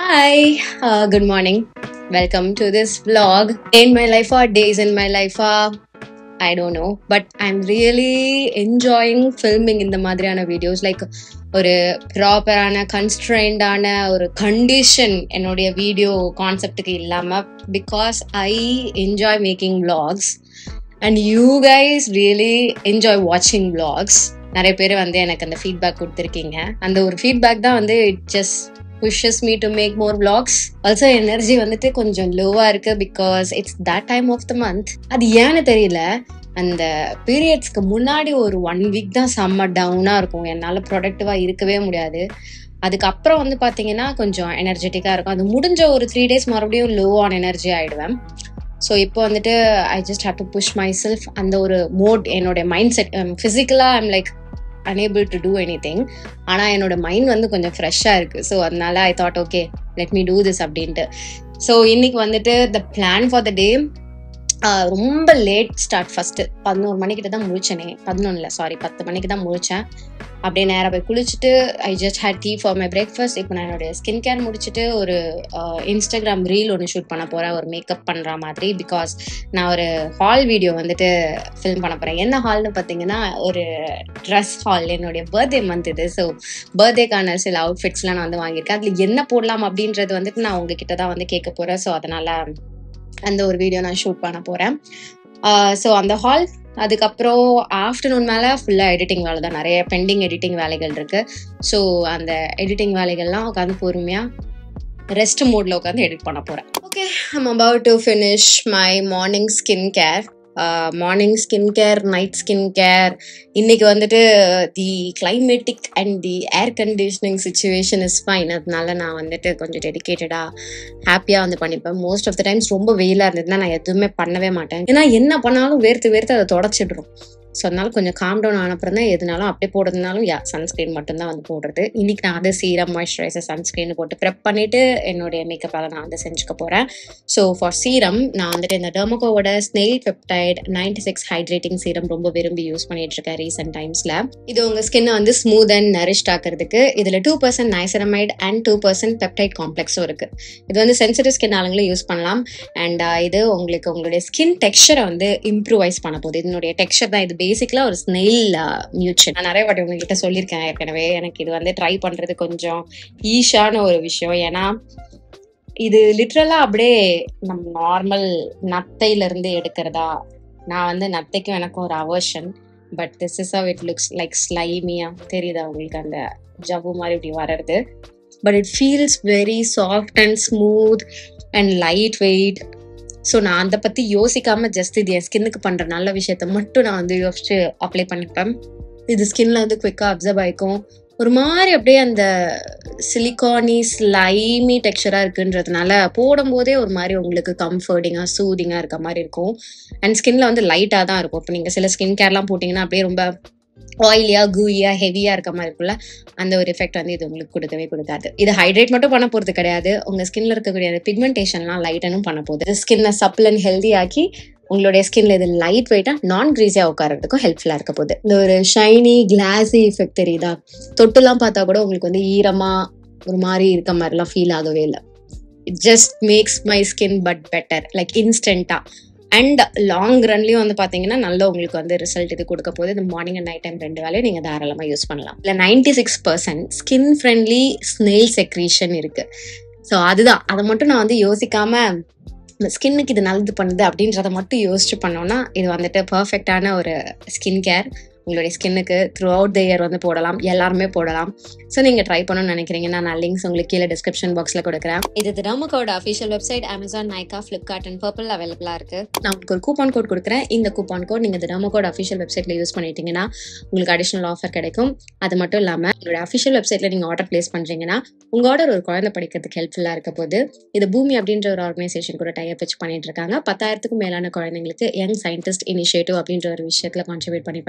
Hi, uh, good morning. Welcome to this vlog. In my life or days in my life are I don't know, but I'm really enjoying filming இந்த மாதிரியான videos like ஒரு ப்ராப்பரான கன்ஸ்ட்ரெயின்டான ஒரு condition என்னுடைய video கான்செப்டுக்கு இல்லாமல் because I enjoy making vlogs and you guys really enjoy வாட்சிங் vlogs நிறைய பேர் வந்து எனக்கு அந்த ஃபீட்பேக் கொடுத்துருக்கீங்க அந்த ஒரு ஃபீட்பேக் தான் வந்து it just pushes me to make more vlogs also energy வந்துட்டு கொஞ்சம் லோவா இருக்கு because it's that time of the month அது ஏன்னு தெரியல அந்த பீரியட்ஸ்க்கு முன்னாடி ஒரு ஒன் வீக் தான் செம்ம டவுனா இருக்கும் என்னால் ப்ரொடக்டிவாக இருக்கவே முடியாது அதுக்கப்புறம் வந்து பார்த்தீங்கன்னா கொஞ்சம் எனர்ஜெட்டிக்காக இருக்கும் அது முடிஞ்ச ஒரு த்ரீ டேஸ் மறுபடியும் லோ ஆன் எனர்ஜி ஆயிடுவேன் ஸோ இப்போ வந்துட்டு I just have to push myself அந்த ஒரு மோட் என்னோட மைண்ட் செட் ஃபிசிக்கலாக I'm like unable to do anything ஆனால் என்னோட மைண்ட் வந்து கொஞ்சம் ஃப்ரெஷ்ஷாக இருக்குது ஸோ அதனால I thought okay let me do this அப்படின்ட்டு ஸோ இன்னைக்கு வந்துட்டு த பிளான் ஃபார் த டே ரொம்ப லேட் ஸ்டார்ட் ஃபஸ்ட்டு பதினோரு மணிக்கிட்ட தான் முழிச்சேனே பதினொன்றில் சாரி பத்து மணிக்கு தான் முழிச்சேன் அப்படியே நேராக போய் குளிச்சுட்டு I just had tea for my breakfast இப்போ நான் என்னுடைய ஸ்கின் கேர் முடிச்சுட்டு ஒரு இன்ஸ்டாகிராம் ரீல் ஒன்று ஷூட் பண்ண போகிறேன் ஒரு மேக்கப் பண்ணுற மாதிரி பிகாஸ் நான் ஒரு ஹால் வீடியோ வந்துட்டு ஃபில்ம் பண்ண போகிறேன் என்ன ஹால்னு பார்த்தீங்கன்னா ஒரு ட்ரெஸ் ஹால் என்னுடைய பர்த்டே மந்த் இது ஸோ பர்த்டேக்கான சில அவுட்ஃபிட்ஸ்லாம் நான் வந்து வாங்கியிருக்கேன் அதில் என்ன போடலாம் அப்படின்றது வந்துட்டு நான் உங்ககிட்ட தான் வந்து கேட்க போகிறேன் ஸோ அதனால் அந்த ஒரு வீடியோ நான் ஷூட் பண்ண போகிறேன் ஸோ அந்த ஹால் அதுக்கப்புறம் ஆஃப்டர்நூன் மேலே ஃபுல்லாக எடிட்டிங் வேலை தான் நிறைய பெண்டிங் எடிட்டிங் வேலைகள் இருக்குது ஸோ அந்த எடிட்டிங் வேலைகள்லாம் உட்காந்து பொறுமையாக ரெஸ்ட் மோடில் உட்காந்து எடிட் பண்ண போகிறேன் okay I'm about to finish my morning skin care morning skin care night skin care இன்னைக்கு வந்துட்டு the climatic and the air conditioning situation is fine அதனால நான் வந்துட்டு கொஞ்சம் டெடிக்கேட்டடாக ஹாப்பியாக வந்து பண்ணிப்பேன் மோஸ்ட் ஆஃப் த டைம்ஸ் ரொம்ப வெயிலாக இருந்ததுன்னா நான் எதுவுமே பண்ணவே மாட்டேன் ஏன்னா என்ன பண்ணாலும் வேர்த்து வேர்த்து அதை தொடச்சிடுறோம் ஸோ அதனால கொஞ்சம் காம் டவுன் ஆனப்புறம் தான் எதுனாலும் அப்படியே போடுறதுனாலும் யா சன்ஸ்க்ரீன் மட்டும்தான் வந்து போடுறது இன்னைக்கு நான் வந்து சீரம் மாய்ஸ்சரைசர் சன்ஸ்க்ரீன் போட்டு ப்ரெப் பண்ணிட்டு என்னுடைய மேக்கப்பால் நான் வந்து செஞ்சுக்க போகிறேன் ஸோ ஃபார் சீரம் நான் வந்துட்டு இந்த டெர்மோகோவோட snail peptide ninety six hydrating serum ரொம்ப விரும்பி யூஸ் பண்ணிட்டு இருக்கேன் ரீசெண்ட் டைம்ஸில் இது உங்கள் ஸ்கின்னை வந்து ஸ்மூத் அண்ட் நரிஷ்ட் ஆக்கிறதுக்கு இதில் two percent niacinamide and two percent peptide காம்ப்ளெக்ஸும் இருக்குது இது வந்து சென்சிட்டிவ் ஸ்கின் ஆளுங்களும் யூஸ் பண்ணலாம் அண்ட் இது உங்களுக்கு உங்களுடைய ஸ்கின் டெக்ஸ்சரை வந்து இம்ப்ரூவைஸ் பண்ண போகுது இதனுடைய டெக்ஸ்சர் தான் இது பேசிக்கலாக ஒரு ஸ்னெயில் மியூச்சன் நான் நிறைய வாட்டி உங்ககிட்ட சொல்லியிருக்கேன் ஏற்கனவே எனக்கு இது வந்து ட்ரை பண்ணுறது கொஞ்சம் ஈஷான ஒரு விஷயம் ஏன்னா இது லிட்ரலாக அப்படியே நம்ம நார்மல் நத்தையிலேருந்து எடுக்கிறதா நான் வந்து நத்தைக்கும் எனக்கும் ஒரு aversion but this is how it looks like ஸ்லைமியா தெரியுதா உங்களுக்கு அந்த ஜவ்வு மாதிரி இப்படி வர்றது but it feels very soft and smooth and lightweight so நான் அதை பற்றி யோசிக்காமல் ஜஸ்ட் இது என் ஸ்கின்னுக்கு பண்ணுற நல்ல விஷயத்த மட்டும் நான் வந்து யோசிச்சு அப்ளை பண்ணிப்பேன் இது ஸ்கின்ல வந்து குவிக்காக அப்சர்வ் ஆகிக்கும் ஒரு மாதிரி அப்படியே அந்த சிலிகானி ஸ்லைமி டெக்ஸ்சராக இருக்குன்றதுனால போடும்போதே ஒரு மாதிரி உங்களுக்கு கம்ஃபர்டிங்காக சூதிங்காக இருக்க மாதிரி இருக்கும் அண்ட் ஸ்கின்ல வந்து லைட்டாக தான் இருக்கும் இப்போ நீங்கள் சில ஸ்கின் கேர்லாம் போட்டிங்கன்னா அப்படியே ரொம்ப ஆயிலியா கூயா ஹெவியா இருக்க மாதிரி இருக்குல்ல அந்த ஒரு எஃபெக்ட் வந்து இது உங்களுக்கு கொடுக்கவே கொடுக்காது இது ஹைட்ரேட் மட்டும் பண்ண போறது கிடையாது உங்க ஸ்கின்ல இருக்கக்கூடிய அந்த பிக்மெண்டேஷன்லாம் லைட்டனும் பண்ண போகுது ஸ்கின்னை சப்பிள் அண்ட் ஹெல்தி ஆக்கி உங்களுடைய ஸ்கின்ல இது லைட் வெயிட்டா நான் கிரீஸியா உட்காரதுக்கும் ஹெல்ப்ஃபுல்லா இருக்க போகுது இந்த ஒரு ஷைனி கிளாஸி எஃபெக்ட் தெரியுதா தொட்டுலாம் பார்த்தா கூட உங்களுக்கு வந்து ஈரமா ஒரு மாதிரி இருக்க மாதிரிலாம் ஃபீல் ஆகவே இல்லை it just makes my skin but better like இன்ஸ்டன்டா அண்ட் லாங் ரன்லயும் வந்து பாத்தீங்கன்னா நல்ல உங்களுக்கு வந்து ரிசல்ட் இது கொடுக்க போகுது இந்த மார்னிங் அண்ட் நைட் டைம் ரெண்டு வேலையும் நீங்க தாராளமா யூஸ் பண்ணலாம் இல்ல ninety six percent skin friendly snail secretion இருக்கு ஸோ அதுதான் அதை மட்டும் நான் வந்து யோசிக்காம ஸ்கின்னுக்கு இது நல்லது பண்ணுது அப்படின்றத மட்டும் யோசிச்சு பண்ணோம்னா இது வந்துட்டு பர்ஃபெக்டான ஒரு ஸ்கின் கேர் உங்களுடைய ஸ்கின்னுக்கு த்ரூ அவுட் த இயர் வந்து போடலாம் எல்லாருமே போடலாம் ஸோ நீங்கள் ட்ரை பண்ணணும்னு நினைக்கிறீங்கன்னா நான் லிங்க்ஸ் உங்களுக்கு கீழே டிஸ்கிரிப்ஷன் பாக்ஸில் கொடுக்குறேன் இது திராமக்கோட official website Amazon Nykaa Flipkart and Purplle அவைலபிளாக இருக்குது நான் உங்களுக்கு ஒரு கூப்பான் கோட் கொடுக்குறேன் இந்த கூப்பான் கோட் நீங்கள் திராமக்கோட அஃபிஷியல் வெப்சைட்டில் யூஸ் பண்ணிட்டீங்கன்னா உங்களுக்கு அடிஷனல் ஆஃபர் கிடைக்கும் அது மட்டும் இல்லாமல் உங்களோட அஃபிஷியல் வெப்சைட்டில் நீங்கள் ஆர்டர் பிளேஸ் பண்ணுறீங்கன்னா உங்கள் ஆர்டர் ஒரு குழந்தை படிக்கிறதுக்கு ஹெல்ப்ஃபுல்லாக இருக்க போது இது பூமி அப்படின்ற ஒரு ஆர்கனைசேஷன் கூட டைப் வச்சு பண்ணிட்டு இருக்காங்க பத்தாயிரத்துக்கும் மேலான குழந்தைங்களுக்கு யங் சயின்டிஸ்ட் இனிஷியேட்டிவ் அப்படின்ற ஒரு விஷயத்தில் கான்ட்ரிபியூட் பண்ணி பண்ணிட்டு இருக்காங்க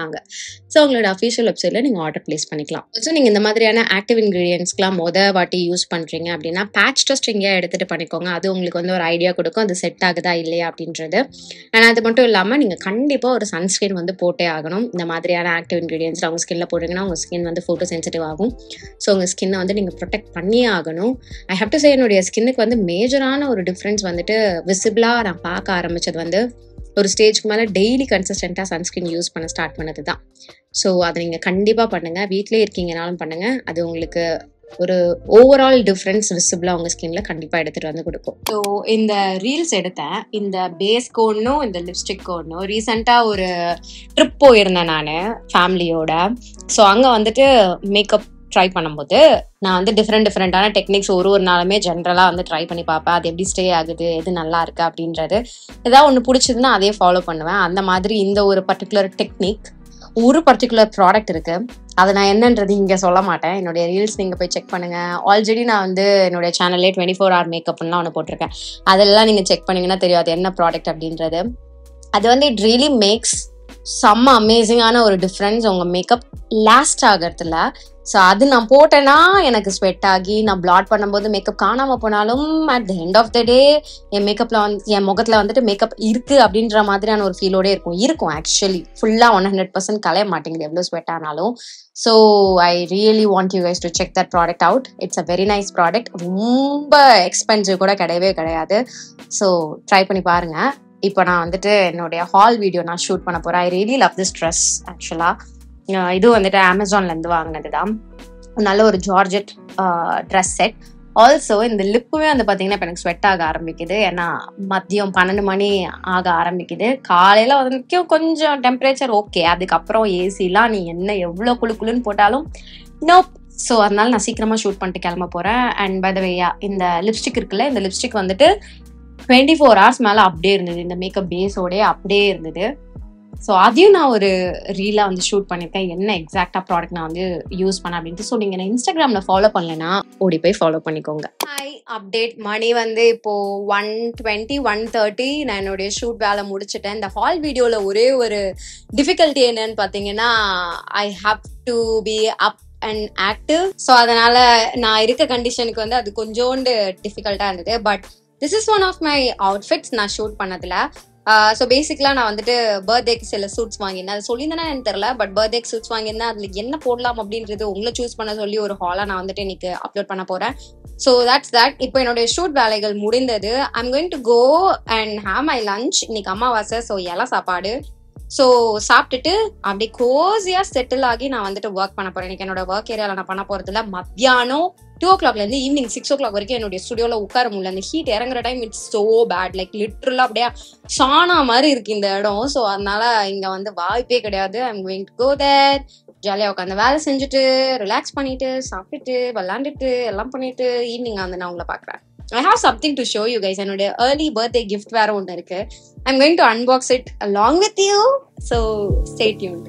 சொன்னாங்க ஸோ உங்களோட அஃபிஷியல் வெப்சைட்ல நீங்க ஆர்டர் பிளேஸ் பண்ணிக்கலாம் ஸோ நீங்க இந்த மாதிரியான ஆக்டிவ் இன்கிரீடியன்ஸ்க்குலாம் மொத வாட்டி யூஸ் பண்றீங்க அப்படின்னா பேட்ச் டெஸ்ட் எங்கேயா எடுத்துட்டு பண்ணிக்கோங்க அது உங்களுக்கு வந்து ஒரு ஐடியா கொடுக்கும் அது செட் ஆகுதா இல்லையா அப்படின்றது அண்ட் அது மட்டும் இல்லாமல் நீங்கள் கண்டிப்பாக ஒரு சன்ஸ்கிரீன் வந்து போட்டே ஆகணும் இந்த மாதிரியான ஆக்டிவ் இன்கிரீடியன்ஸ் உங்கள் ஸ்கின்ல போட்டிங்கன்னா உங்கள் ஸ்கின் வந்து ஃபோட்டோ சென்சிட்டிவ் ஆகும் ஸோ உங்கள் ஸ்கின்னை வந்து நீங்கள் ப்ரொடெக்ட் பண்ணியே ஆகணும் ஐ ஹேவ் டு சே என்னுடைய ஸ்கின்னுக்கு வந்து மேஜரான ஒரு டிஃப்ரென்ஸ் வந்துட்டு விசிபிளாக நான் பார்க்க ஆரம்பிச்சது வந்து ஒரு ஸ்டேஜ்க்கு மேலே டெய்லி கன்சிஸ்டண்ட்டாக சன்ஸ்கிரீன் யூஸ் பண்ண ஸ்டார்ட் பண்ணது தான் ஸோ அதை நீங்கள் கண்டிப்பாக பண்ணுங்கள் வீட்டிலே இருக்கீங்கனாலும் பண்ணுங்கள் அது உங்களுக்கு ஒரு ஓவரால் டிஃப்ரென்ஸ் விசிபிளாக உங்கள் ஸ்கின்ல கண்டிப்பாக எடுத்துகிட்டு வந்து கொடுக்கும் ஸோ இந்த ரீல்ஸ் எடுத்தேன் இந்த பேஸ் கோட்னும் இந்த லிப்ஸ்டிக் கோட்னும் ரீசெண்டாக ஒரு ட்ரிப் போயிருந்தேன் நான் ஃபேமிலியோட ஸோ அங்கே வந்துட்டு மேக்கப் ட்ரை பண்ணும்போது நான் வந்து டிஃப்ரெண்ட் டிஃப்ரெண்ட்டான டெக்னிக்ஸ் ஒரு ஒரு நாளுமே ஜென்ரலாக வந்து ட்ரை பண்ணி பார்ப்பேன் அது எப்படி ஸ்டே ஆகுது எது நல்லா இருக்கு அப்படின்றது ஏதாவது ஒன்று பிடிச்சதுன்னா அதே ஃபாலோ பண்ணுவேன் அந்த மாதிரி இந்த ஒரு பர்டிகுலர் டெக்னிக் ஒரு பர்டிகுலர் ப்ராடக்ட் இருக்கு அதை நான் என்னன்றது இங்கே சொல்ல மாட்டேன் என்னுடைய ரீல்ஸ் நீங்கள் போய் செக் பண்ணுங்க ஆல்ரெடி நான் வந்து என்னுடைய சேனல்லே டுவெண்ட்டி ஃபோர் ஹவர் மேக்கப்லாம் ஒன்று போட்டிருக்கேன் அதெல்லாம் நீங்கள் செக் பண்ணீங்கன்னா தெரியும் அது என்ன ப்ராடக்ட் அப்படின்றது அது வந்து இட் ரியலி மேக்ஸ் செம்ம அமேசிங்கான ஒரு டிஃப்ரென்ஸ் உங்கள் மேக்கப் லாஸ்ட் ஆகிறதுல ஸோ அது நான் போட்டேன்னா எனக்கு ஸ்வெட் ஆகி நான் பிளாட் பண்ணும்போது மேக்கப் காணாமல் போனாலும் at the end of the day என் மேக்கப்பில் வந்து என் முகத்தில் வந்துட்டு மேக்கப் இருக்கு அப்படின்ற மாதிரியான ஒரு ஃபீலோடே இருக்கும் இருக்கும் ஆக்சுவலி ஃபுல்லாக ஒன் ஹண்ட்ரட் பர்சன்ட் கலைய மாட்டேங்குது எவ்வளோ ஸ்வெட் ஆனாலும் so I really want you guys to check that product out it's a very nice product ரொம்ப எக்ஸ்பென்சிவ் கூட கிடையவே கிடையாது ஸோ ட்ரை பண்ணி பாருங்க இப்போ நான் வந்துட்டு என்னுடைய ஹால் வீடியோ நான் ஷூட் பண்ண போறேன் I really love this dress ஆக்சுவலாக இது வந்துட்டு அமேசான்லேருந்து வாங்கினது தான் நல்ல ஒரு ஜார்ஜெட் ட்ரெஸ் செட் ஆல்சோ இந்த லிப்புமே வந்து பார்த்தீங்கன்னா இப்போ எனக்கு ஸ்வெட் ஆக ஆரம்பிக்குது ஏன்னா மதியம் பன்னெண்டு மணி ஆக ஆரம்பிக்குது காலையில் வரைக்கும் கொஞ்சம் டெம்பரேச்சர் ஓகே அதுக்கப்புறம் ஏசிலாம் நீ என்ன எவ்வளோ குளு குளுன்னு போட்டாலும் நோப் ஸோ அதனால நான் சீக்கிரமாக ஷூட் பண்ணிட்டு கிளம்ப போகிறேன் அண்ட் பை த வேயா இந்த லிப்ஸ்டிக் இருக்குல்ல இந்த லிப்ஸ்டிக் வந்துட்டு டுவெண்ட்டி ஃபோர் ஹவர்ஸ் மேலே அப்படியே இருந்தது இந்த மேக்கப் பேஸோடய அப்படியே இருந்தது ஸோ அதையும் நான் ஒரு ரீலாக வந்து ஷூட் பண்ணியிருக்கேன் என்ன எக்ஸாக்டாக ப்ராடக்ட் நான் வந்து யூஸ் பண்ணேன் அப்படின்ட்டு ஸோ நீங்கள் நான் இன்ஸ்டாகிராமில் ஃபாலோ பண்ணலைன்னா ஓடி போய் ஃபாலோ பண்ணிக்கோங்க ஹாய் அப்டேட் மணி வந்து இப்போ ஒன் டுவெண்ட்டி ஒன் தேர்ட்டி நான் என்னுடைய ஷூட் வேலை முடிச்சிட்டேன் இந்த ஹால் வீடியோவில் ஒரே ஒரு டிஃபிகல்ட்டி என்னன்னு பார்த்தீங்கன்னா I have to be up and active so அதனால நான் இருக்க கண்டிஷனுக்கு வந்து அது கொஞ்சோண்டு டிஃபிகல்ட்டாக இருந்தது but this is one of my outfits நான் ஷூட் பண்ணதுல ஸோ பேசிக்கலாக நான் வந்துட்டு பர்த்டேக்கு சில சூட்ஸ் வாங்கியிருந்தேன் அது சொல்லியிருந்தேன்னா எனக்கு தெரியல பட் பர்த்டேக்கு சூட்ஸ் வாங்கியிருந்தேன் அதில் என்ன போடலாம் அப்படின்றது உங்களை சூஸ் பண்ண சொல்லி ஒரு ஹாலாக நான் வந்துட்டு இன்னைக்கு அப்லோட் பண்ண போகிறேன் ஸோ தட்ஸ் தட் இப்போ என்னுடைய ஷூட் வேலைகள் முடிந்தது I'm going to go and have my lunch இன்னைக்கு அமாவாசை ஸோ இலை சாப்பாடு ஸோ சாப்பிட்டுட்டு அப்படியே கோசியா செட்டில் ஆகி நான் வந்துட்டு ஒர்க் பண்ண போறேன் இன்னைக்கு என்னோட ஒர்க் ஏரியாவில் நான் பண்ண போறதுல மத்தியானம் டூ ஓ கிளாக்ல இருந்து ஈவினிங் சிக்ஸ் ஓ கிளாக் வரைக்கும் என்னுடைய ஸ்டுடியோல உட்கார முடியல அந்த ஹீட் இறங்குற time it's so bad like லிட்ரலா அப்படியே சானா மாதிரி இருக்கு இந்த இடம் ஸோ அதனால இங்க வந்து வாய்ப்பே கிடையாது I'm going to go there ஜாலியாக உட்காந்து வேலை செஞ்சுட்டு ரிலாக்ஸ் பண்ணிட்டு சாப்பிட்டுட்டு விளாண்டுட்டு எல்லாம் பண்ணிட்டு ஈவினிங் வந்து நான் உங்களை பார்க்குறேன் I have something to show you guys என்னுடைய ஏர்லி பர்த்டே கிஃப்ட் வேற ஒன்று இருக்கு I'm going to unbox it along with you so stay tuned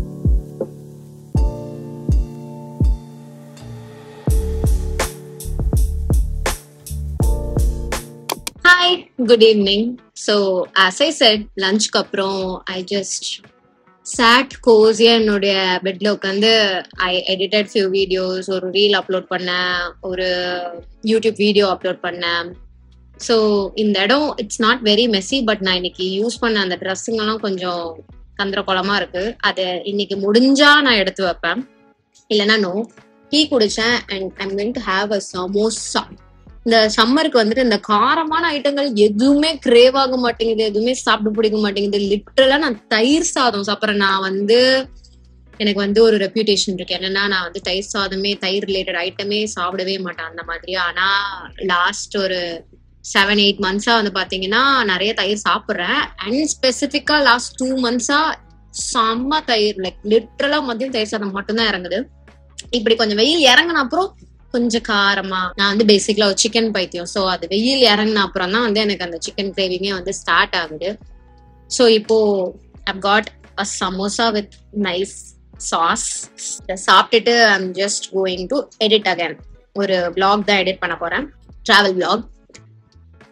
hi good evening so as I said லஞ்சுக்கு அப்புறம் ஐ ஜஸ்ட் சாட் கோசியா என்னுடைய பெட்ல உட்காந்து ஐ எடிட்டட் ஃபியூ வீடியோஸ் ஒரு ரீல் அப்லோட் பண்ணேன் ஒரு யூடியூப் வீடியோ அப்லோட் பண்ணேன் ஸோ இந்த இடம் it's not very messy but நான் இன்னைக்கு யூஸ் பண்ண அந்த ட்ரெஸ்ஸுங்கெல்லாம் கொஞ்சம் கந்திர குளமா இருக்கு அதை இன்னைக்கு முடிஞ்சா நான் எடுத்து வைப்பேன் இல்லைன்னா நோ டீ குடிச்சேன் and I'm going to have a samosa இந்த சம்மருக்கு வந்துட்டு இந்த காரமான ஐட்டங்கள் எதுவுமே கிரேவ் ஆக மாட்டேங்குது எதுவுமே சாப்பிட பிடிக்க மாட்டேங்குது லிட்டரலா நான் தயிர் சாதம் சாப்பிட்றேன் நான் வந்து எனக்கு வந்து ஒரு ரெப்யூட்டேஷன் இருக்கு என்னன்னா நான் வந்து தயிர் சாதமே தயிர் ரிலேட்டட் ஐட்டமே சாப்பிடவே மாட்டேன் அந்த மாதிரி ஆனா லாஸ்ட் ஒரு செவன் எயிட் மந்த்ஸா வந்து பாத்தீங்கன்னா நிறைய தயிர் சாப்பிட்றேன் அண்ட் ஸ்பெசிஃபிக்கா லாஸ்ட் டூ மந்த்ஸா செம்ம தயிர் லைக் லிட்டரலா மதியம் தயிர் சாதம் மட்டும்தான் இறங்குது இப்படி கொஞ்சம் வெயில் இறங்கின அப்புறம் கொஞ்சம் காரமா நான் வந்து பேசிக்கலா ஒரு சிக்கன் பைத்தியம் ஸோ அது வெயில் இறங்கின அப்புறம் தான் வந்து எனக்கு அந்த சிக்கன் கிரேவிங்கே வந்து ஸ்டார்ட் ஆகுது ஸோ இப்போ I've got a samosa with nice sauce சாப்பிட்டுட்டு I'm just going to edit again ஒரு பிளாக் தான் எடிட் பண்ண போறேன் travel vlog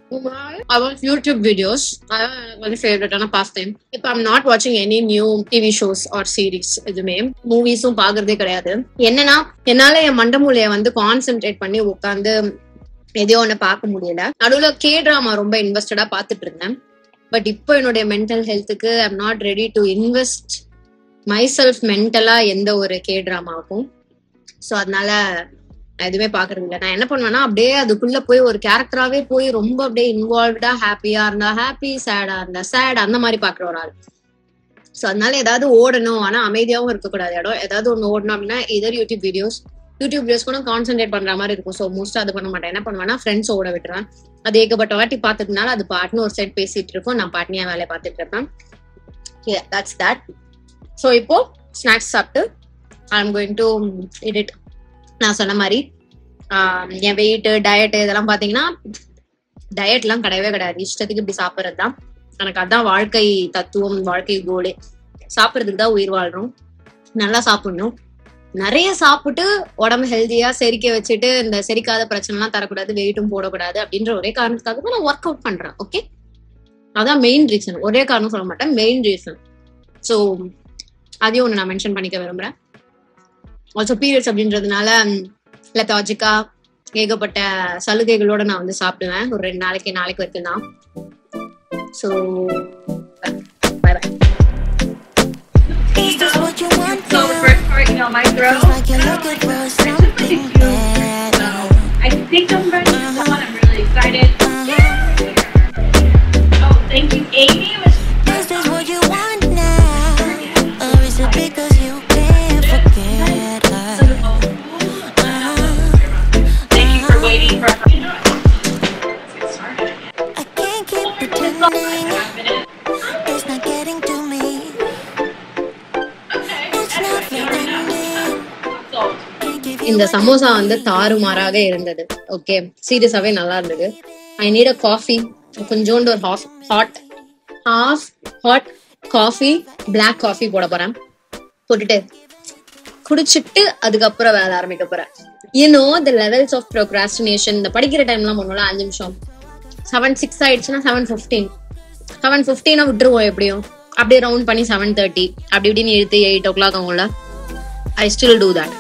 I watch YouTube videos. அதான் எனக்கு வந்து ஃபேவரட்டான பாஸ் டைம் இப்போ ஐம் நாட் வாட்சிங் any new TV shows or series எதுவுமே மூவிஸும் பாக்குறதே கிடையாது என்னன்னா என்னால என் மண்டமூலைய வந்து கான்சென்ட்ரேட் பண்ணி உட்காந்து எதையோ ஒண்ணு பார்க்க முடியல நடுவுல கே டிராமா ரொம்ப இன்வெஸ்டடா பாத்துட்டு இருந்தேன் பட் இப்போ என்னுடைய மென்டல் ஹெல்த்துக்கு I'm not ready to invest myself மென்டலா எந்த ஒரு கே டிராமாவுக்கும் ஸோ அதனால நான் எதுவுமே பாக்குறது இல்லை நான் என்ன பண்ணுவேன்னா அப்படியே அதுக்குள்ள போய் ஒரு கேரக்டராவே போய் ரொம்ப அப்படியே இன்வால்வ்டா ஹாப்பியா இருந்தா ஹாப்பி சேடா இருந்தா சேட் அந்த மாதிரி பாக்குற ஒரு ஆள் ஸோ அதனால ஏதாவது ஓடணும் ஆனா அமைதியாவும் இருக்கக்கூடாது இடம் ஏதாவது ஒன்று ஓடணும் அப்படின்னா either YouTube videos YouTube videos கூட கான்சென்ட்ரேட் பண்ற மாதிரி இருக்கும் ஸோ மோஸ்டா அது பண்ண மாட்டேன் என்ன பண்ணுவேன்னா ஃப்ரெண்ட்ஸ் ஓட விட்டுருவேன் அது ஏகப்பட்ட வாட்டி பார்த்ததுனால அது பாட்டுன்னு ஒரு சைட் பேசிட்டு இருக்கும் நான் பாட்னியா வேலையை பார்த்துட்டு இருப்பேன் தட்ஸ் தட் ஸோ இப்போ ஸ்நாக்ஸ் சாப்பிட்டு I am going to edit நான் சொன்ன மாதிரி ஆஹ் என் வெயிட் டயட் இதெல்லாம் பாத்தீங்கன்னா டயட்லாம் கிடையவே கிடையாது இஷ்டத்துக்கு இப்படி சாப்பிட்றது தான் எனக்கு அதான் வாழ்க்கை தத்துவம் வாழ்க்கை கோலே சாப்பிட்றதுக்கு தான் உயிர் வாழ்றோம் நல்லா சாப்பிடணும் நிறைய சாப்பிட்டு உடம்பு ஹெல்த்தியா செரிக்க வச்சுட்டு இந்த செரிக்காத பிரச்சனைலாம் தரக்கூடாது வெயிட்டும் போடக்கூடாது அப்படின்ற ஒரே காரணத்துக்காக தான் நான் ஒர்க் அவுட் பண்றேன் ஓகே அதான் மெயின் ரீசன் ஒரே காரணம் சொல்ல மாட்டேன் மெயின் ரீசன் ஸோ அதையும் ஒன்று நான் மென்ஷன் பண்ணிக்க விரும்புறேன் ஆல்சோ பீரியட்ஸ் அப்படின்றதுனால லெத்தாஜிக்கா ஏகப்பட்ட சலுகைகளோட நான் வந்து சாப்பிடுவேன் ஒரு ரெண்டு நாளைக்கு நாளைக்கு வரைக்கும் தான் so bye bye Is this what you want So the now? first part, you know, my throat. It's like you're looking for something better. I think I'm ready to go on. I'm really excited. Uh-huh. Oh, thank you, Amy. It was Is this what you want now? Or is it because you can't forget her? Uh-huh. Thank you for waiting for. You know, let's get started. I can't keep pretending it's not getting to me. Okay. It's never ending. So, Can't give you இந்த சமோசா வந்து தாறுமாறாக இருந்தது okay சீரியஸாவே நல்லா இருந்தது I need a coffee கொஞ்சோண்டு ஒரு half hot half hot coffee black coffee போட போறேன் போட்டுட்டு குடிச்சிட்டு அதுக்கப்புறம் வேலை ஆரம்பிக்க போறேன் you know the levels of procrastination இந்த படிக்கிற டைம்லாம் பண்ணுவோம்ல அஞ்சு நிமிஷம் செவன் சிக்ஸ் ஆயிடுச்சுன்னா செவன் ஃபிஃப்டீன் செவன் ஃபிஃப்டீனா விட்டுருவோம் எப்படியும் அப்படியே ரவுண்ட் பண்ணி செவன் தேர்ட்டி அப்படி இப்படின்னு இழுத்து எயிட் ஓ கிளாக் ஆகும்ல I still do that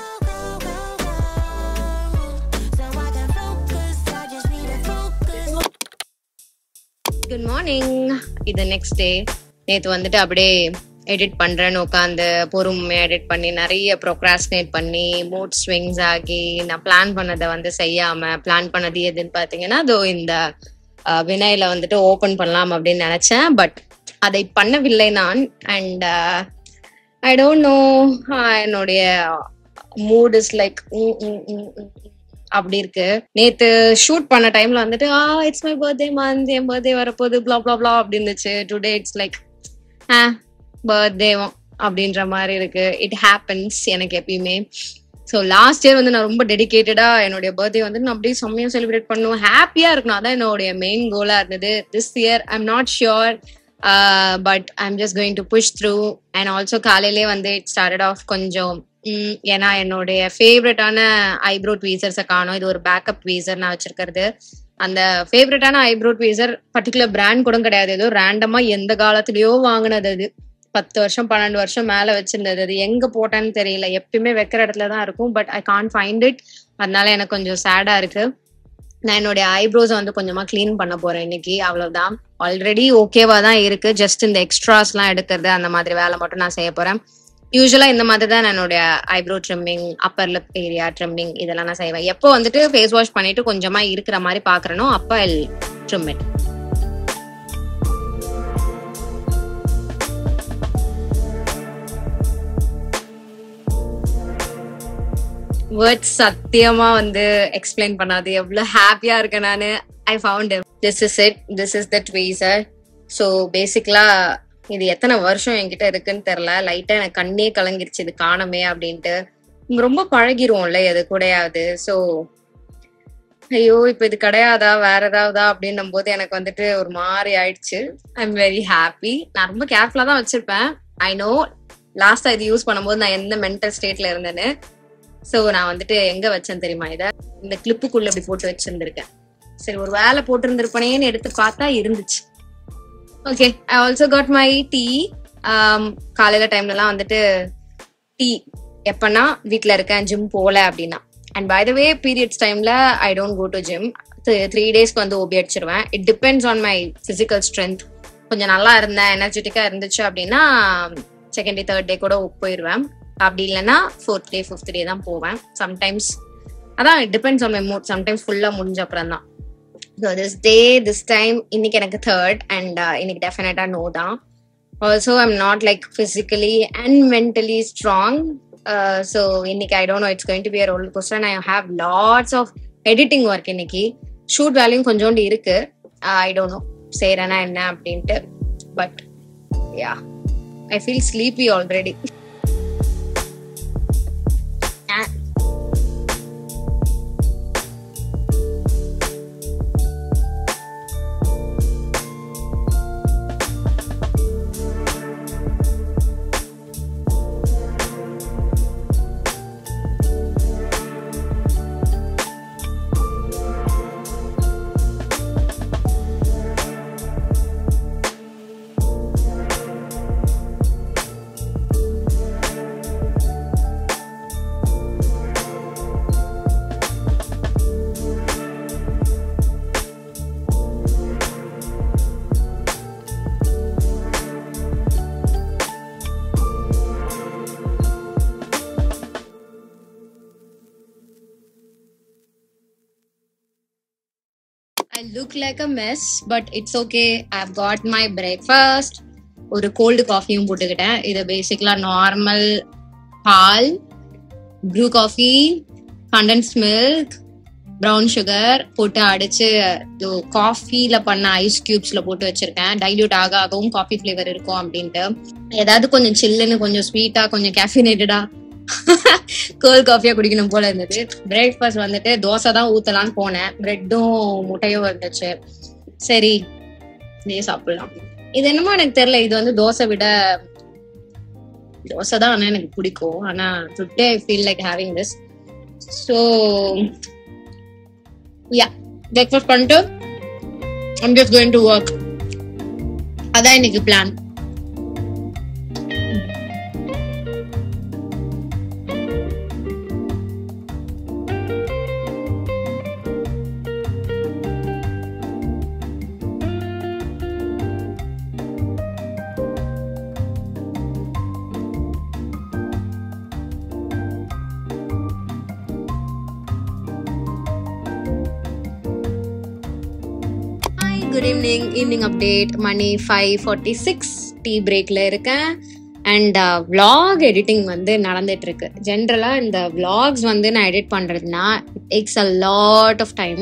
so I can focus. I just need to focus. Good morning இது நெக்ஸ்ட் டே நேத்து வந்துட்டு அப்படியே எடிட் பண்றேன்னு உட்காந்து பொறுமையா எடிட் பண்ணி நிறைய ப்ரோக்ராஸ்டினேட் பண்ணி மூட் ஸ்விங்ஸ் ஆகி நான் பிளான் பண்ணதை வந்து செய்யாம பிளான் பண்ணது எதுன்னு பாத்தீங்கன்னா அதோ இந்த அஹ், வினையில வந்துட்டு ஓபன் பண்ணலாம் அப்படின்னு நினைச்சேன் பட் அதை பண்ணவில்லை நான் அண்ட் ஐ டோன்ட் நோ என்னுடைய மூட் இஸ் லைக் அப்படி இருக்கு நேத்து ஷூட் பண்ண டைம்ல வந்துட்டு ah it's my birthday month என் பர்த்டே வரப்போகுது ப்ளா ப்ளா ப்ளா அப்படி இருந்துச்சு டுடே இட்ஸ் லைக் ஆ பர்த்டேவும் அப்படின்ற மாதிரி இருக்கு இட் ஹேப்பன்ஸ் எனக்கு எப்பயுமே ஸோ லாஸ்ட் இயர் வந்து நான் ரொம்ப டெடிகேட்டடா என்னுடைய பர்த்டே வந்து நான் அப்படியே செம்மையா செலிப்ரேட் பண்ணுவேன் ஹாப்பியா இருக்கணும் அதான் என்னுடைய மெயின் கோலா இருந்தது this year I am not sure but I am just going to push through and also காலையிலே வந்து இட் ஸ்டார்டட் ஆஃப் கொஞ்சம் ம், ஏன்னா என்னுடைய ஃபேவரட்டான ஐப்ரோ ட்வீசர்ஸை காணும் இது ஒரு பேக்கப் ட்வீசர் நான் வச்சிருக்கிறது அந்த ஃபேவரட்டான ஐப்ரோ ட்வீசர் பர்டிகுலர் பிராண்ட் கூட கிடையாது ஏதோ ரேண்டமா எந்த காலத்துலயோ வாங்கினது அது பத்து வருஷம் பன்னெண்டு வருஷம் மேல வச்சிருந்தது அது எங்க போட்டேன்னு தெரியல எப்பயுமே வைக்கிற இடத்துல தான் இருக்கும் but I can't find it அதனால எனக்கு கொஞ்சம் சேடா இருக்கு நான் என்னுடைய ஐப்ரோஸ் வந்து கொஞ்சமா க்ளீன் பண்ண போறேன் இன்னைக்கு அவ்வளவுதான் ஆல்ரெடி ஓகேவா தான் இருக்கு ஜஸ்ட் இந்த எக்ஸ்ட்ராஸ் எல்லாம் எடுக்கிறது அந்த மாதிரி வேலை மட்டும் நான் செய்ய போறேன் யூஸ்வலா இந்த மாதிரி தான் நான் என்னுடைய eyebrow trimming upper lip area trimming இதெல்லாம் நான் செய்வேன் எப்போ வந்துட்டு ஃபேஸ் வாஷ் பண்ணிட்டு கொஞ்சமா இருக்கிற மாதிரி பாக்குறேனோ அப்ப ட்ரிம் இட் வேர்ட்ஸ் சத்தியமா வந்து எக்ஸ்பிளைன் பண்ணாது எவ்வளவு ஹாப்பியா இருக்கேன் நானு I found this is it this is the tweezer so பேசிக்கலா இது எத்தனை வருஷம் என்கிட்ட இருக்குன்னு தெரியல லைட்டா எனக்கு கண்ணே கலங்கிருச்சு இது காணமே அப்படின்ட்டு ரொம்ப பழகிருவோம்ல எது கூடயாவது ஸோ ஐயோ இப்ப இது கிடையாதா வேற ஏதாவதா அப்படின்னும் போது எனக்கு வந்துட்டு ஒரு மாதிரி ஆயிடுச்சு ஐ எம் வெரி ஹாப்பி நான் ரொம்ப கேர்ஃபுல்லா தான் வச்சிருப்பேன் ஐ நோ லாஸ்டா இது யூஸ் பண்ணும்போது நான் எந்த மென்டல் ஸ்டேட்ல இருந்தேன்னு சோ நான் வந்துட்டு எங்க வச்சேன் தெரியுமா இத இந்த கிளிப்புக்குள்ள இப்படி போட்டு வச்சிருந்திருக்கேன் சரி ஒரு வேலை போட்டிருந்திருப்பனேன்னு எடுத்து பார்த்தா இருந்துச்சு okay I also got my tea காலையில டைம்லலாம் வந்துட்டு டீ எப்பனா வீட்ல இருக்கேன் ஜிம் போல அப்படின்னா and by the way periods டைம்ல I don't go to gym three டேஸ்க்கு வந்து ஓபி அடிச்சிருவேன் it depends on my physical strength கொஞ்சம் நல்லா இருந்தேன் எனர்ஜெட்டிக்கா இருந்துச்சு அப்படின்னா செகண்ட் டே தேர்ட் டே கூட போயிடுவேன் அப்படி இல்லைன்னா ஃபோர்த் டே ஃபிஃப்த் டே தான் போவேன் சம்டைம்ஸ் அதான் it depends on my mood sometimes ஃபுல்லா முடிஞ்ச அப்புறம் தான் so this day this time இன்னைக்கு எனக்கு தேர்ட் அண்ட் இன்னைக்கு டெஃபினட்டா நோ தான் also I'm not like physically and mentally strong so இன்னைக்கு I don't know it's going to be role question I have lots of editing work இன்னைக்கு shoot வேலையும் கொஞ்சோண்டு இருக்கு ஐ டோன்ட் நோ செய்யறேனா என்ன அப்படின்ட்டு but yeah I feel sleepy already I look like a mess, but it's okay. I've got my breakfast. ஒரு cold காஃபியும் போட்டுக்கிட்டேன் இது பேசிக்கலா நார்மல் பால் Bru coffee condense milk brown sugar போட்டு அடிச்சு காஃபில பண்ண ஐஸ் கியூப்ஸ்ல போட்டு வச்சிருக்கேன் டைல்யூட் ஆக ஆகவும் காஃபி ஃபிளேவர் இருக்கும் அப்படின்ட்டு ஏதாவது கொஞ்சம் சில்லுன்னு கொஞ்சம் ஸ்வீட்டா கொஞ்சம் கேஃபினேட்டடா கோல் காஃபியா குடிக்கணும் போல இருந்தது பிரேக்ஃபாஸ்ட் வந்துட்டு தோசை தான் ஊத்தலாம்னு போனேன் பிரெட்டும் முட்டையும் இருந்துச்சு சரி இதே சாப்பிடலாம் இது என்னமோ எனக்கு தெரியல இது வந்து தோசை விட தோசை தான் ஆனா எனக்கு பிடிக்கும் ஆனா today I feel like having this so yeah breakfast பண்ணிட்டு I'm just going to work அதான் இன்னைக்கு plan hi good evening evening update மணி ஃபைவ் ஃபார்ட்டி சிக்ஸ் டீ பிரேக்ல இருக்கேன் அண்ட் vlog எடிட்டிங் வந்து நடந்துட்டு இருக்கு ஜென்ரலா இந்த vlogs வந்து நான் எடிட் பண்றதுனா it takes a lot of time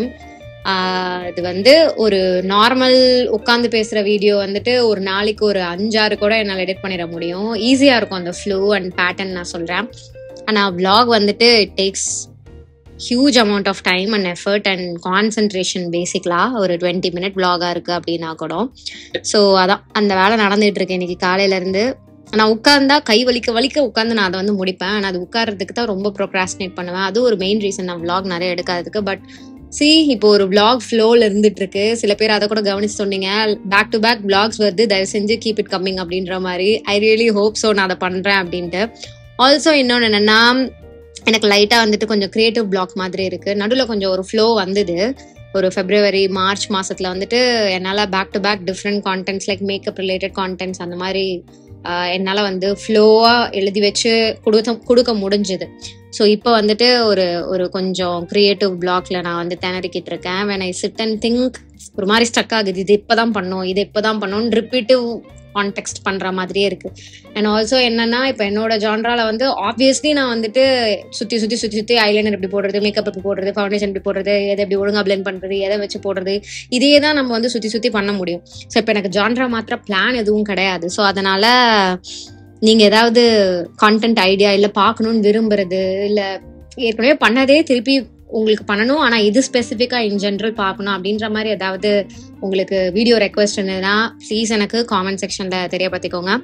இது வந்து ஒரு நார்மல் உட்காந்து பேசுற வீடியோ வந்துட்டு ஒரு நாளைக்கு ஒரு அஞ்சாறு கூட என்னால் எடிட் பண்ணிட முடியும் ஈஸியா இருக்கும் அந்த ஃப்ளூ அண்ட் பேட்டர்ன் நான் சொல்றேன் ஆனா vlog வந்துட்டு it takes huge amount of time and effort and concentration பேசிக்கலா ஒரு டுவெண்ட்டி மினிட் vlog-ஆ இருக்கு அப்படின்னா கூட ஸோ அதான் அந்த வேலை நடந்துட்டு இருக்கு இன்னைக்கு காலையில இருந்து நான் உட்கார்ந்தா கை வலிக்க வலிக்க உட்காந்து நான் அதை வந்து முடிப்பேன் ஆனால் அது உட்கார்றதுக்கு தான் ரொம்ப ப்ரோக்ராஸ்டினேட் பண்ணுவேன் அது ஒரு மெயின் ரீசன் நான் vlog நிறைய எடுக்காததுக்கு பட் சி இப்போ ஒரு vlog ஃப்ளோல இருந்துட்டு இருக்கு சில பேர் அதை கூட கவனிச்சு சொன்னீங்க பேக் டு பேக் vlogs வருது தயவு செஞ்சு கீப் இட் கம்மிங் அப்படின்ற மாதிரி ஐ ரியலி ஹோப் ஸோ நான் அதை பண்றேன் அப்படின்ட்டு ஆல்சோ இன்னொன்று என்னன்னா எனக்கு லைட்டா வந்துட்டு கொஞ்சம் கிரியேட்டிவ் பிளாக் மாதிரி இருக்கு நடுவில் கொஞ்சம் ஒரு ஃப்ளோ வந்தது ஒரு பிப்ரவரி மார்ச் மாசத்துல வந்துட்டு என்னால back to back different contents like makeup related contents அந்த மாதிரி ஆஹ், என்னால வந்து ஃப்ளோவா எழுதி வச்சு கொடுக்க கொடுக்க முடிஞ்சது ஸோ இப்போ வந்துட்டு ஒரு ஒரு கொஞ்சம் கிரியேட்டிவ் பிளாக்ல நான் வந்து திணறிக்கிட்டு இருக்கேன் when I sit and think ஒரு மாதிரி ஸ்டக் ஆகுது இது இப்பதான் பண்ணும் இது இப்பதான் பண்ணணும்னு ரிப்பீட்டிவ் கான்டெக்ட் பண்ற மாதிரியே இருக்கு அண்ட் ஆல்சோ என்னன்னா இப்போ என்னோட ஜான்ரால வந்து ஆப்வியஸ்லி நான் வந்துட்டு சுத்தி சுத்தி சுத்தி சுத்தி ஐலைனர் எப்படி போடுறது மேக்கப் எப்படி போடுறது ஃபவுண்டேஷன் எப்படி போடுறது எதை எப்படி ஒழுங்கா பிளெண்ட் பண்றது எதை வச்சு போடுறது இதே தான் நம்ம வந்து சுத்தி சுத்தி பண்ண முடியும் ஸோ இப்போ எனக்கு ஜான்ரா மாத்திர பிளான் எதுவும் கிடையாது ஸோ அதனால நீங்க ஏதாவது கான்டென்ட் ஐடியா இல்ல பார்க்கணும்னு விரும்புறது இல்ல ஏற்கனவே பண்ணதே திருப்பி உங்களுக்கு பண்ணணும் ஆனா இது ஸ்பெசிஃபிக்கா இன் ஜென்ரல் பார்க்கணும் அப்படின்ற மாதிரி ஏதாவது உங்களுக்கு வீடியோ ரெக்வஸ்ட் இருந்ததுன்னா ப்ளீஸ் எனக்கு காமெண்ட் செக்ஷன்ல தெரியப்படுத்திக்கோங்க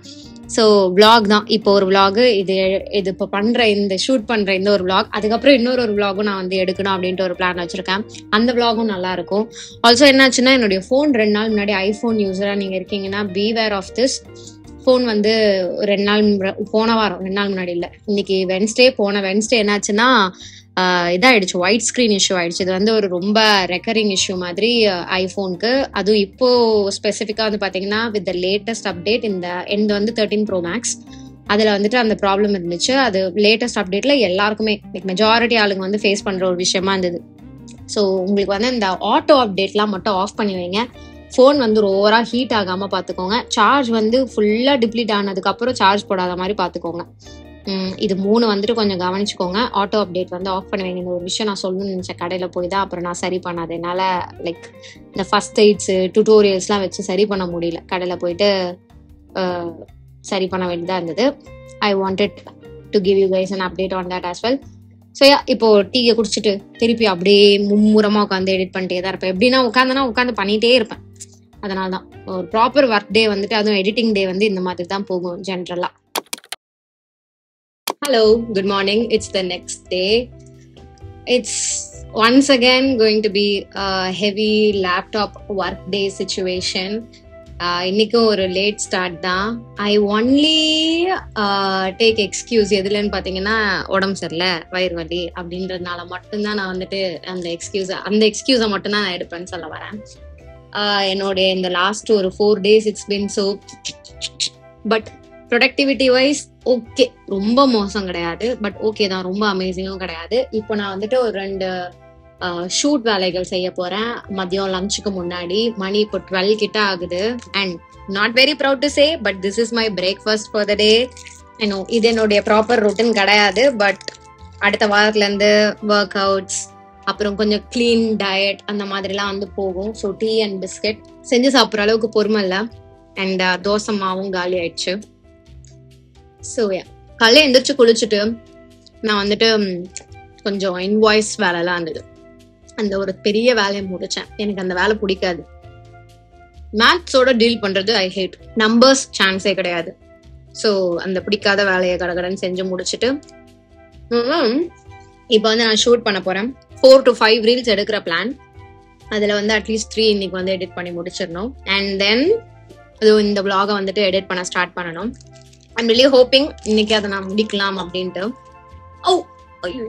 ஸோ vlog தான் இப்போ ஒரு vlog இது இது இப்போ பண்ற இந்த ஷூட் பண்ற இந்த ஒரு vlog அதுக்கப்புறம் இன்னொரு ஒரு vlogகும் நான் வந்து எடுக்கணும் அப்படின்ட்டு ஒரு பிளான் வச்சிருக்கேன் அந்த vlogகும் நல்லா இருக்கும் ஆல்சோ என்னாச்சுன்னா என்னுடைய ஃபோன் ரெண்டு நாள் முன்னாடி ஐஃபோன் யூஸரா நீங்க இருக்கீங்கன்னா பீவேர் ஆஃப் திஸ் ஃபோன் வந்து ஒரு ரெண்டு நாள் முற- போன வாரம் ரெண்டு நாள் முன்னாடி இல்லை இன்னைக்கு வென்ஸ்டே போன வென்ஸ்டே என்னாச்சுன்னா ஆஹ் இதாயிடுச்சு ஒயிட் ஸ்க்ரீன் இஷ்யூ ஆயிடுச்சு இது வந்து ஒரு ரொம்ப ரெக்கரிங் இஷ்யூ மாதிரி ஐஃபோனுக்கு அதுவும் இப்போ ஸ்பெசிஃபிக்காக வந்து பார்த்தீங்கன்னா வித் த லேட்டஸ்ட் அப்டேட் இந்த எந்த வந்து தேர்ட்டின் ப்ரோ மேக்ஸ் அதில் வந்துட்டு அந்த ப்ராப்ளம் இருந்துச்சு அது லேட்டஸ்ட் அப்டேட்ல எல்லாருக்குமே லைக் மெஜாரிட்டி ஆளுங்க வந்து ஃபேஸ் பண்ற ஒரு விஷயமா இருந்தது ஸோ உங்களுக்கு வந்து இந்த ஆட்டோ அப்டேட்லாம் மட்டும் ஆஃப் பண்ணி வைங்க ஃபோன் வந்து ஓவரா ஹீட் ஆகாம பார்த்துக்கோங்க சார்ஜ் வந்து ஃபுல்லா டிப்ளீட் ஆனதுக்கு அப்புறம் சார்ஜ் போடாத மாதிரி பார்த்துக்கோங்க உம் இது மூணு வந்துட்டு கொஞ்சம் கவனிச்சுக்கோங்க ஆட்டோ அப்டேட் வந்து ஆஃப் பண்ணி வைங்க இந்த ஒரு விஷயம் நான் சொல்லணும்னு நினைச்சேன் கடையில போய் தான் அப்புறம் நான் சரி பண்ணாது என்னால லைக் இந்த ஃபர்ஸ்ட் எய்ட்ஸ் டுட்டோரியல்ஸ்லாம் வச்சு சரி பண்ண முடியல கடையில போயிட்டு அஹ், சரி பண்ண வேண்டியதா இருந்தது I wanted to give you guys an update on that as well so இப்போ டீயை குடிச்சிட்டு திருப்பி அப்படியே மும்முரமா உட்காந்து எடிட் பண்ணிட்டே தான் இருப்பேன் எப்படின்னா உட்காந்துனா உட்காந்து பண்ணிட்டே இருப்பேன் அதனால தான் ஒரு ப்ராப்பர் ஒர்க் டே வந்துட்டு அதுவும் எடிட்டிங் டே வந்து இந்த மாதிரி தான் போகும் ஜென்ரலா hello good morning it's the next day it's once again going to be heavy laptop work day situation இன்னைக்கும் ஒரு லேட் ஸ்டார்ட் தான் ஐ ஒன்லி டேக் எக்ஸ்கியூஸ் எதுலன்னு பார்த்தீங்கன்னா உடம்பு சரியில்லை வயிறு வலி அப்படின்றதுனால மட்டும்தான் நான் வந்துட்டு அந்த எக்ஸ்கியூஸ் அந்த எக்ஸ்கியூஸை மட்டும்தான் நான் எடுப்பேன்னு சொல்ல வரேன் ஆஹ் என்னுடைய இந்த லாஸ்ட் ஒரு four days it's been so but productivity wise okay ரொம்ப மோசம் கிடையாது பட் ஓகே தான் ரொம்ப அமேசிங்கும் கிடையாது இப்போ நான் வந்துட்டு ஒரு ரெண்டு ஷூட் வேலைகள் செய்ய போறேன் மதியம் லஞ்சுக்கு முன்னாடி மணி இப்போ டுவெல் கிட்ட ஆகுது and not very proud to say but this is my breakfast for the day ஏன்னோ இது என்னுடைய ப்ராப்பர் ரொட்டீன் கிடையாது பட் அடுத்த வாரத்துல இருந்து ஒர்க் அவுட்ஸ் அப்புறம் கொஞ்சம் க்ளீன் டயட் அந்த மாதிரிலாம் வந்து போகும் ஸோ டீ அண்ட் பிஸ்கெட் செஞ்சு சாப்பிட்ற அளவுக்கு பொறுமை இல்லை அண்ட் தோசை மாவும் காலி ஆயிடுச்சு ஸோ காலையில் எந்திரிச்சு குளிச்சுட்டு நான் வந்துட்டு ம், கொஞ்சம் இன்வாய்ஸ் வேலைலாம் இருந்தது அந்த ஒரு பெரிய வேலையை முடிச்சேன் எனக்கு அந்த வேலை பிடிக்காது மேத்ஸோட டீல் பண்றது ஐ ஹேட் நம்பர்ஸ் சான்ஸே கிடையாது ஸோ அந்த பிடிக்காத வேலையை கடகடன்னு செஞ்சு முடிச்சுட்டு இப்போ வந்து நான் ஷூட் பண்ண போறேன் ஃபோர் டு ஃபைவ் ரீல்ஸ் எடுக்கிற பிளான் அதுல வந்து அட்லீஸ்ட் த்ரீ இன்னைக்கு வந்து எடிட் பண்ணி முடிச்சிடணும் அண்ட் தென் அது இந்த vlog-அ வந்துட்டு எடிட் பண்ண ஸ்டார்ட் பண்ணணும் ஐம் really ஹோப்பிங் இன்னைக்கு அதை நான் முடிக்கலாம் அப்படின்ட்டு ஓ ஐயோ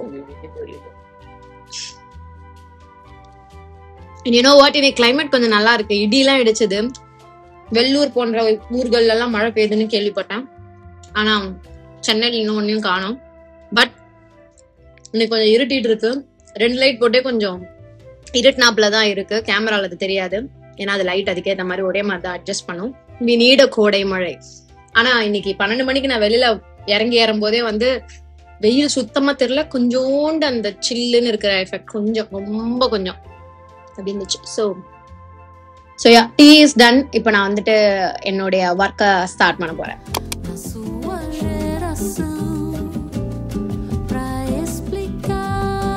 யூனோ வாட் இன்னைக்கு கிளைமேட் கொஞ்சம் நல்லா இருக்கு இடிலாம் இடிச்சது வெள்ளூர் போன்ற ஊர்கள்ல எல்லாம் மழை பெய்யுதுன்னு கேள்விப்பட்டேன் ஆனா சென்னையில் இன்னும் ஒன்னையும் காணோம் பட் இன்னைக்கு கொஞ்சம் இருட்டிட்டு இருக்கு ரெண்டு லைட் போட்டே கொஞ்சம் இருட்டினாப்ல தான் இருக்கு கேமரால அது தெரியாது ஏன்னா அது லைட் அதுக்கேற்ற மாதிரி ஒரே மாதிரி தான் அட்ஜஸ்ட் பண்ணும் வி நீட கோடை மழை ஆனா இன்னைக்கு பன்னெண்டு மணிக்கு நான் வெளியில இறங்கி ஏறும் போதே வந்து வெயில் சுத்தமா தெரியல கொஞ்சோண்டு அந்த சில்லுன்னு இருக்கிற எஃபெக்ட் கொஞ்சம் ரொம்ப கொஞ்சம் அப்படி இருந்துச்சு so so yeah tea is done இப்போ நான் வந்துட்டு என்னுடைய ஒர்க்கை ஸ்டார்ட் பண்ண போறேன் Na sua geração, pra explicar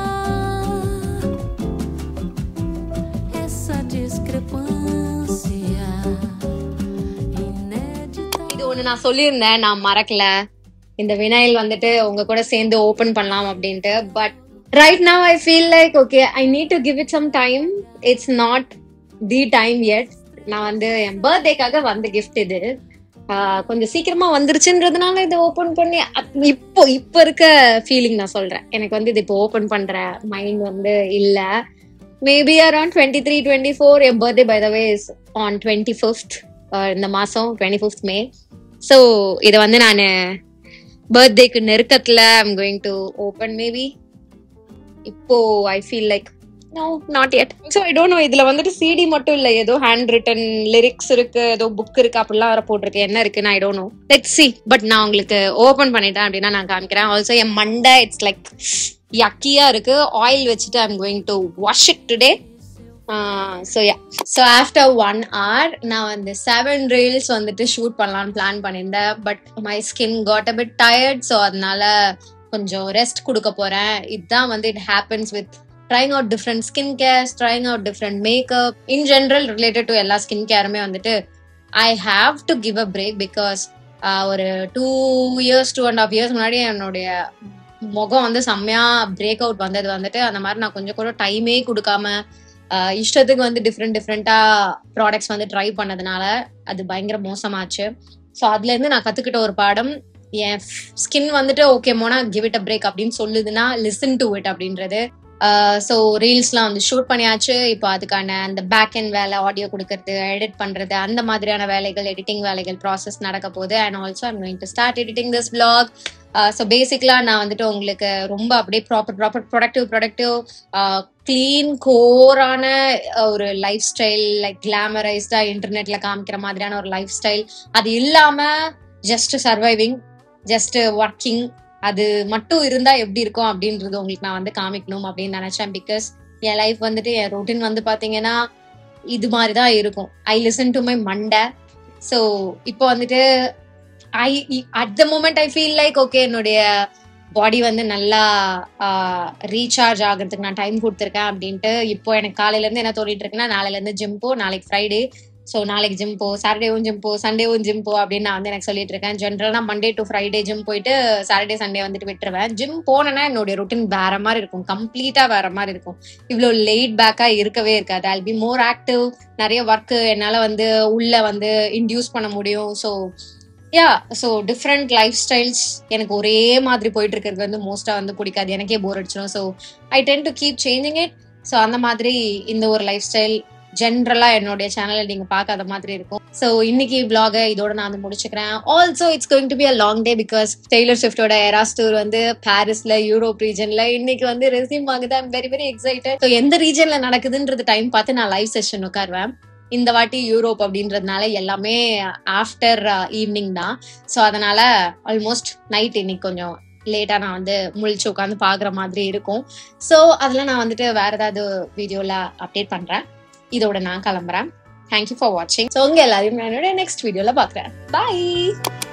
essa discrepância inédita. இது ஒண்ணு நான் சொல்லியிருந்தேன் நான் மறக்கல இந்த வினைல் வந்துட்டு உங்க கூட சேர்ந்து ஓபன் பண்ணலாம் அப்படின்ட்டு but right now I feel like okay I need to give it some time it's not the time yet நான் வந்து என் பர்த்டேக்காக வந்த கிஃப்ட் இது ஆஹ் கொஞ்சம் சீக்கிரமா வந்துருச்சுன்றதுனால இதை ஓபன் பண்ணி அப்- இப்போ இப்போ இருக்க ஃபீலிங் நான் சொல்றேன் எனக்கு வந்து இது இப்போ ஓபன் பண்ற மைண்ட் வந்து இல்ல maybe around twenty three twenty four என் birthday by the ways on twenty fifth இந்த மாசம் டுவெண்ட்டி ஃபிஃப்த் மே ஸோ இதை வந்து நான் பர்த்டேக்கு நெருக்கத்துல I'm going to open maybe இப்போ I feel like no not yet so I don't know இதுல வந்துட்டு சிடி மட்டும் இல்ல ஏதோ ஹேண்ட் ரிட்டன் லிரிக்ஸ் இருக்கு ஏதோ புக் இருக்கு அப்படிலாம் வர போட்டிருக்கு என்ன இருக்குன்னு I don't know let see but நான் உங்களுக்கு ஓபன் பண்ணிட்டேன் அப்படின்னா நான் காமிக்கிறேன் ஆல்சோ என் மண்டை இட்ஸ் லைக் யக்கியா இருக்கு ஆயில் வச்சுட்டு I'm going to wash it today so yeah so after one hour நான் வந்து செவன் ரீல்ஸ் வந்துட்டு ஷூட் பண்ணலாம்னு பிளான் பண்ணியிருந்தேன் but my skin got a bit tired so அதனால கொஞ்சம் ரெஸ்ட் கொடுக்க போறேன் இதுதான் வந்து it happens with trying out different skin cares trying out different makeup in general related to எல்லா ஸ்கின் கேருமே வந்துட்டு I have to give a break because ah ஒரு two years two and half years முன்னாடி என்னுடைய முகம் வந்து செம்மையா break out வந்தது வந்துட்டு அந்த மாதிரி நான் கொஞ்சம் கூட டைமே கொடுக்காம ஆஹ் இஷ்டத்துக்கு வந்து டிஃப்ரெண்ட் டிஃப்ரெண்டா ப்ராடக்ட்ஸ் வந்து ட்ரை பண்ணதுனால அது பயங்கர மோசமாச்சு ஸோ அதுல இருந்து நான் கத்துக்கிட்ட ஒரு பாடம் என் ஸ்கின் வந்துட்டு ஓகே மோனா கிவ் இட் அ பிரேக் அப்படின்னு சொல்லுதுன்னா லிசன் டு இட் அப்படின்றது ஸோ ரீல்ஸ்லாம் வந்து ஷூட் பண்ணியாச்சு இப்போ அதுக்கான அந்த பேக் அண்ட் வேலை ஆடியோ கொடுக்கறது எடிட் பண்றது அந்த மாதிரியான வேலைகள் எடிட்டிங் வேலைகள் ப்ராசஸ் நடக்க போகுது and also I'm going to start editing this vlog so பேசிக்கலாக நான் வந்துட்டு உங்களுக்கு ரொம்ப அப்படியே proper proper productive productive clean கோரான ஒரு லைஃப் ஸ்டைல் லைக் கிளாமரைஸ்டா இன்டர்நெட்ல காமிக்கிற மாதிரியான ஒரு லைஃப் ஸ்டைல் அது இல்லாம ஜஸ்ட் சர்வைவிங் ஜஸ்ட் ஒர்க்கிங் அது மட்டும் இருந்தா எப்படி இருக்கும் அப்படின்றது உங்களுக்கு நான் வந்து காமிக்கணும் அப்படின்னு நினைச்சேன் பிகாஸ் என் லைஃப் வந்துட்டு என் ரொட்டீன் வந்து பாத்தீங்கன்னா இது மாதிரி தான் இருக்கும் ஐ லிசன் டு மை மண்டை ஸோ இப்போ வந்துட்டு I at the moment I feel like okay என்னுடைய பாடி வந்து நல்லா ரீசார்ஜ் ஆகிறதுக்கு நான் டைம் கொடுத்துருக்கேன் அப்படின்ட்டு இப்போ எனக்கு காலையில இருந்து என்ன தோண்டிட்டு இருக்குன்னா நாளையில இருந்து ஜிம் போ நாளைக்கு ஃப்ரைடே ஸோ நாளைக்கு ஜிம் போ சாட்டர்டேவும் ஜிம் போ சண்டேவும் ஜிம் போ அப்படின்னு நான் வந்து எனக்கு சொல்லிட்டு இருக்கேன் ஜென்ரலாக மண்டே டு ஃப்ரைடே ஜிம் போயிட்டு சாட்டர்டே சண்டே வந்துட்டு விட்டுருவேன் ஜிம் போனேன்னா என்னுடைய ரொட்டீன் வேற மாதிரி இருக்கும் கம்ப்ளீட்டா வேற மாதிரி இருக்கும் இவ்வளோ லேட் பேக்கா இருக்கவே இருக்காது ஐல் பி மோர் ஆக்டிவ் நிறைய ஒர்க் என்னால வந்து உள்ள வந்து இன்டியூஸ் பண்ண முடியும் so yeah so different lifestyles எனக்கு ஒரே மாதிரி போயிட்டு இருக்கிறது வந்து மோஸ்டா வந்து பிடிக்காது எனக்கே போர் அடிச்சிடும் so I tend to keep changing it so அந்த மாதிரி இந்த ஒரு லைஃப் ஸ்டைல் ஜென்ரலா என்னுடைய சேனல்ல நீங்க பார்க்காத மாதிரி இருக்கும் ஸோ இன்னைக்கு vlog இதோட நான் வந்து முடிச்சுக்கிறேன் also it's going to be a long day because Taylor ஷிஃப்டோட எராஸ் டூர் வந்து பாரிஸ்ல யூரோப் ரீஜன்ல இன்னைக்கு வந்து ரெசியூம் ஆகுது I'm very very excited so எந்த ரீஜன்ல நடக்குதுன்றது டைம் பார்த்து நான் லைவ் செஷன் உட்காருவேன் இந்த வாட்டி யூரோப் அப்படின்றதுனால எல்லாமே ஆஃப்டர் ஈவினிங் தான் ஸோ அதனால ஆல்மோஸ்ட் நைட் இன்னைக்கு கொஞ்சம் லேட்டா நான் வந்து முழிச்சு உட்காந்து பாக்குற மாதிரி இருக்கும் ஸோ அதில் நான் வந்துட்டு வேற ஏதாவது வீடியோல அப்டேட் பண்றேன் இதோட நான் கிளம்புறேன் தேங்க்யூ ஃபார் வாட்சிங் ஸோ உங்க எல்லாரையும் நான் என்னோட நெக்ஸ்ட் வீடியோல பாக்குறேன் பாய்